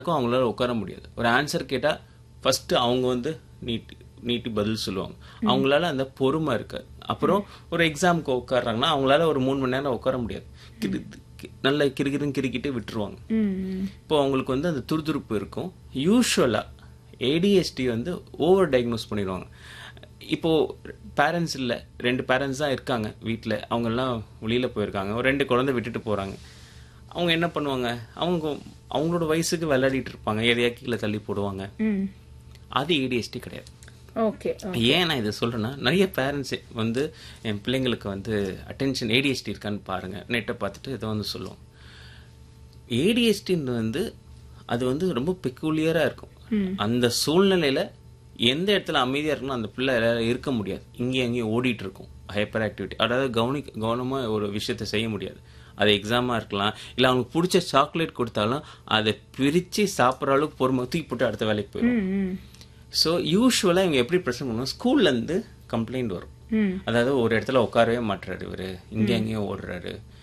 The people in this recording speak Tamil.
இருக்கும் அவங்களால உட்கார முடியாது ஒரு ஆன்சர் கேட்டா ஃபர்ஸ்ட் அவங்க வந்து நீட்டி நீட்டி பதில் சொல்லுவாங்க அவங்களால அந்த பொறுமை இருக்காது அப்புறம் ஒரு எக்ஸாமுக்கு உட்காடுறாங்கன்னா அவங்களால ஒரு மூணு மணி நேரம் உட்கார முடியாது கிறு- கி- நல்லா கிறுகிறுன்னு கிறுக்கிட்டு விட்டுருவாங்க ம் இப்போ அவங்களுக்கு வந்து அந்த துருதுருப்பு இருக்கும் யூஸ்வலா ஏடிஎஸ்டி வந்து ஓவர் டயக்னோஸ் பண்ணிடுவாங்க இப்போ பேரண்ட்ஸ் இல்லை ரெண்டு பேரண்ட்ஸ் தான் இருக்காங்க வீட்டில் அவங்கெல்லாம் வெளியில் போயிருக்காங்க ஒரு ரெண்டு குழந்தை விட்டுட்டு போகிறாங்க அவங்க என்ன பண்ணுவாங்க அவங்க அவங்களோட வயசுக்கு விளையாடிட்டு இருப்பாங்க எதையா கீழே தள்ளி போடுவாங்க ம் அது ஏடிஎஸ்டி கிடையாது ஓகே ஏன் நான் இதை சொல்றேன்னா நிறைய பேரண்ட்ஸ் வந்து என் பிள்ளைங்களுக்கு வந்து அட்டென்ஷன் ஏடிஎஸ்டி இருக்கான்னு பாருங்க நெட்டை பார்த்துட்டு இதை வந்து சொல்லுவோம் ஏடிஎஸ்டின்னு வந்து அது வந்து ரொம்ப பெக்குலியரா இருக்கும் அந்த சூழ்நிலையில எந்த இடத்துல அமைதியா இருக்கணும் அந்த பிள்ளை இருக்க முடியாது இங்கேயும் அங்கேயும் ஓடிட்டு இருக்கும் ஹைப்பர் ஆக்டிவிட்டி அதாவது கவனி கவனமா ஒரு விஷயத்தை செய்ய முடியாது அது எக்ஸாமா இருக்கலாம் இல்ல அவனுக்கு பிடிச்ச சாக்லேட் கொடுத்தாலும் அதை பிரிச்சு சாப்பிட்ற அளவுக்கு பொறுமை தூக்கி போட்டு அடுத்த வேலைக்கு போயிடும் ம் ம் ஸோ யூஸ்வலாக இவங்க எப்படி பிரச்சனை பண்ணுவோம் ஸ்கூல்லேருந்து கம்ப்ளைண்ட் வரும் ம் அதாவது ஒரு இடத்துல உட்காரவே மாட்டுறாரு இவரு இங்கே அங்கேயும் ஓடுறாரு